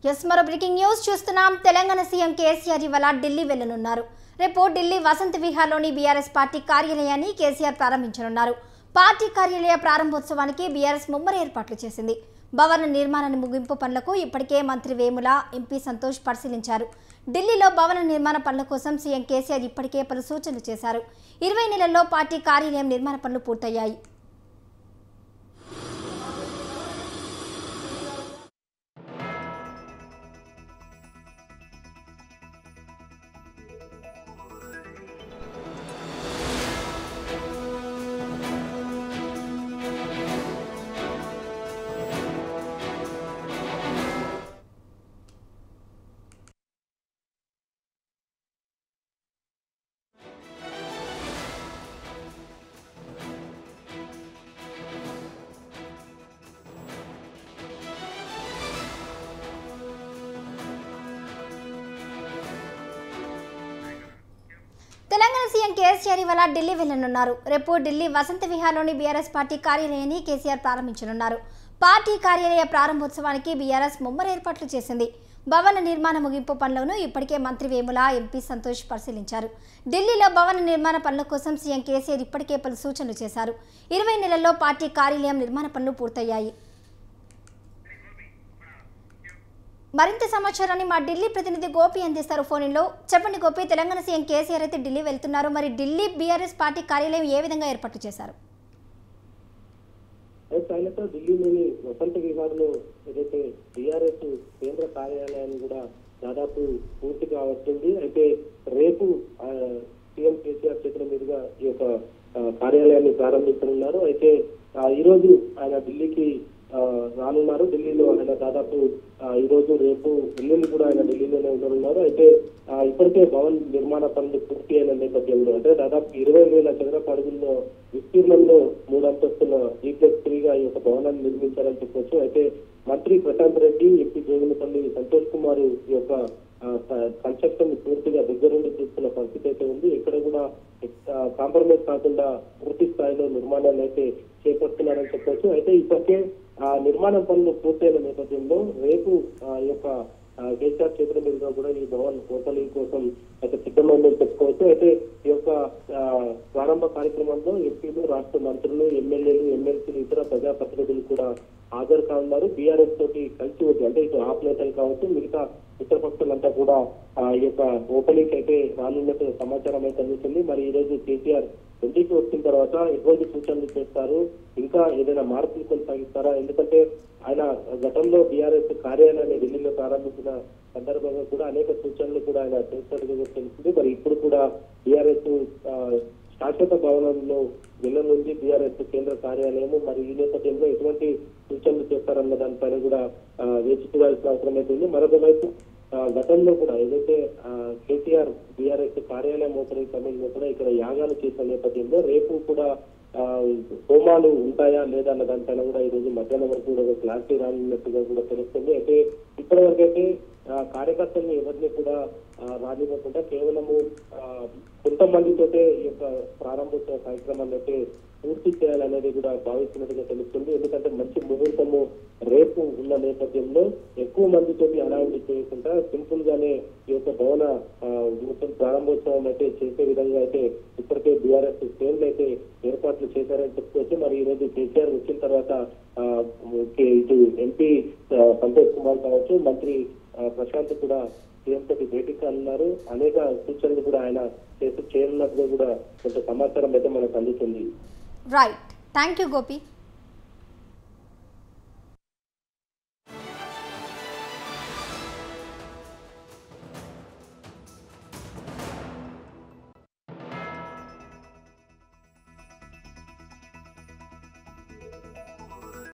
yes మరో breaking news చూస్తున్నాం Telangana CM KCR ఇవాళ ఢిల్లీ వెళ్లనున్నారు రేపు ఢిల్లీ వసంత విహార్లోని బీఆర్ఎస్ పార్టీ కార్యాలయాన్ని కేసీఆర్ ప్రారంభించనున్నారు పార్టీ కార్యాలయ ప్రారంభోత్సవానికి బీఆర్ఎస్ ముమ్మర ఏర్పాట్లు చేసింది భవన నిర్మాణ ముగింపు పనులకు ఇప్పటికే మంత్రి వేముల ఎంపీ సంతోష్ పరిశీలించారు ఢిల్లీలో భవన నిర్మాణ పనుల కోసం సీఎం కేసీఆర్ ఇప్పటికే పలు సూచనలు చేశారు ఇరవై నెలల్లో పార్టీ కార్యాలయం నిర్మాణ పనులు పూర్తయ్యాయి తెలంగాణ సీఎం కేసీఆర్ ఇవాళ ఢిల్లీ వెళ్లనున్నారు రేపు ఢిల్లీ వసంత విహార్లోని బీఆర్ఎస్ పార్టీ కార్యాలయాన్ని కేసీఆర్ ప్రారంభించనున్నారు పార్టీ కార్యాలయ ప్రారంభోత్సవానికి బీఆర్ఎస్ ముమ్మర ఏర్పాట్లు చేసింది భవన నిర్మాణ ముగింపు పనులను ఇప్పటికే మంత్రి వేముల ఎంపీ సంతోష్ పరిశీలించారు ఢిల్లీలో భవన నిర్మాణ పనుల కోసం సీఎం కేసీఆర్ ఇప్పటికే పలు సూచనలు చేశారు ఇరవై నెలల్లో పార్టీ కార్యాలయం నిర్మాణ పనులు పూర్తయ్యాయి మరింత సమాచారాన్ని మా ఢిల్లీ ప్రతినిధి గోపి అందిస్తారు ఫోన్లో చెప్పండి గోపి తెలంగాణ సీఎం కేసీఆర్ అయితే ఢిల్లీ వెళ్తున్నారు మరి ఢిల్లీ బీఆర్ఎస్ పార్టీ కార్యాలయం ఏ విధంగా ఏర్పాట్లు చేశారు అయితే ఆయనతో ఢిల్లీలోని వసంత విహార్లో ఏదైతే బీఆర్ఎస్ కేంద్ర కార్యాలయాన్ని కూడా దాదాపు పూర్తిగా వస్తుంది అయితే రేపు ఆ, సీఎం కేసీఆర్ చేతుల మీదుగా ఈ యొక్క ఆ, కార్యాలయాన్ని ప్రారంభించనున్నారు అయితే ఆ, ఈ రోజు ఆయన ఢిల్లీకి ఆ, రానున్నారు ఢిల్లీలో ఆయన దాదాపు ఆ, ఈ రోజు రేపు ఎల్లుండి కూడా ఆయన ఢిల్లీలోనే ఉండనున్నారు అయితే ఆ, ఇప్పటికే భవన్ నిర్మాణ పనులు పూర్తి అయిన నేపథ్యంలో అంటే దాదాపు ఇరవై వేల చదరపు అడుగుల్లో విస్తీర్ణంలో మూడు అంతస్తుల జీ ప్లస్ త్రీగా ఈ యొక్క భవనాన్ని నిర్మించాలని చెప్పొచ్చు అయితే మంత్రి ప్రశాంత్ రెడ్డి ఎంపీ జోగినపల్లి సంతోష్ కుమార్ ఈ యొక్క కన్స్ట్రక్షన్ పూర్తిగా దగ్గరుండి చూస్తున్న పరిస్థితి అయితే ఉంది ఇక్కడ కూడా కాంప్రమైజ్ కాకుండా పూర్తి స్థాయిలో నిర్మాణాలు అయితే చేపడుతున్నారని చెప్పొచ్చు అయితే ఇప్పటికే ఆ నిర్మాణ పనులు పూర్తయిన నేపథ్యంలో రేపు ఆ యొక్క ఆ, కేసీఆర్ చేతుల మీదుగా కూడా ఈ భవన్ ఓపెనింగ్ కోసం అయితే సిద్ధమైందని చెప్పుకోవచ్చు అయితే ఈ యొక్క ఆ, ప్రారంభ కార్యక్రమంలో ఎంపీలు రాష్ట్ర మంత్రులు ఎమ్మెల్యేలు ఎమ్మెల్సీలు ఇతర ప్రజాప్రతినిధులు కూడా హాజరు కానున్నారు బీఆర్ఎస్ తోటి కలిసి వచ్చి అంటే ఇటు ఆప్ నేతలు కావచ్చు మిగతా ఇతర పక్షులంతా కూడా ఆ ఈ యొక్క ఓపెనింగ్ అయితే రానున్నట్టు సమాచారం అయితే అందుతుంది మరి ఈ రోజు కేసీఆర్ ఢిల్లీకి వచ్చిన తర్వాత ఎటువంటి సూచనలు చేస్తారు ఇంకా ఏదైనా మార్పులు కొనసాగిస్తారా ఎందుకంటే ఆయన గతంలో బీఆర్ఎస్ కార్యాలయాన్ని ఢిల్లీలో ప్రారంభించిన సందర్భంగా కూడా అనేక సూచనలు కూడా ఆయన చేసినట్టుగా కూడా తెలుస్తుంది మరి ఇప్పుడు కూడా బీఆర్ఎస్ శాశ్వత భవనంలో వెళ్ళనుంది బీఆర్ఎస్ కేంద్ర కార్యాలయం మరి ఈ నేపథ్యంలో ఎటువంటి సూచనలు చేస్తారన్న దానిపైన కూడా ఆ, వేచి చూడాల్సిన అవసరం అయితే ఉంది మరొక వైపు ఆ, గతంలో కూడా ఏదైతే ఆ, కేటీఆర్ బీఆర్ఎస్ కార్యాలయం ఓపెనింగ్ సమయంలో కూడా ఇక్కడ యాగాలు చేసిన నేపథ్యంలో రేపు కూడా ఆ, హోమాలు ఉంటాయా లేదా అన్న దానిపైన కూడా ఈ రోజు మధ్యాహ్నం వరకు కూడా ఒక క్లారిటీ రానున్నట్టుగా కూడా తెలుస్తుంది అయితే ఇప్పటి వరకు అయితే ఆ, కార్యకర్తల్ని ఎవరిని కూడా ఆ, రానివ్వకుండా కేవలము ఆ, కొంతమందితోటే ఈ యొక్క ప్రారంభోత్సవ కార్యక్రమాన్ని అయితే పూర్తి చేయాలనేది కూడా భావిస్తున్నట్టుగా తెలుస్తుంది ఎందుకంటే మంచి ముహూర్తము రేపు ఉన్న నేపథ్యంలో ఎక్కువ మందితోటి హడావిడి చేయకుండా సింపుల్ గానే ఈ యొక్క భవన ఆ, మొత్తం ప్రారంభోత్సవం అయితే చేసే విధంగా అయితే ఇప్పటికే బీఆర్ఎస్ శ్రేణులు అయితే ఏర్పాట్లు చేశారని చెప్పుకోవచ్చు మరి ఈ రోజు కేసీఆర్ వచ్చిన తర్వాత ఆ, కే- ఇటు ఎంపీ ఆ, సంతోష్ కుమార్ కావచ్చు మంత్రి ఆ, ప్రశాంత్ కూడా సీఎం తోటి భేటీ కానున్నారు అనేక సూచనలు కూడా ఆయన చేసి చేయనున్నట్టుగా కూడా కొంత సమాచారం అయితే మనకు అందుతుంది రైట్ థ్యాంక్ యూ గోపి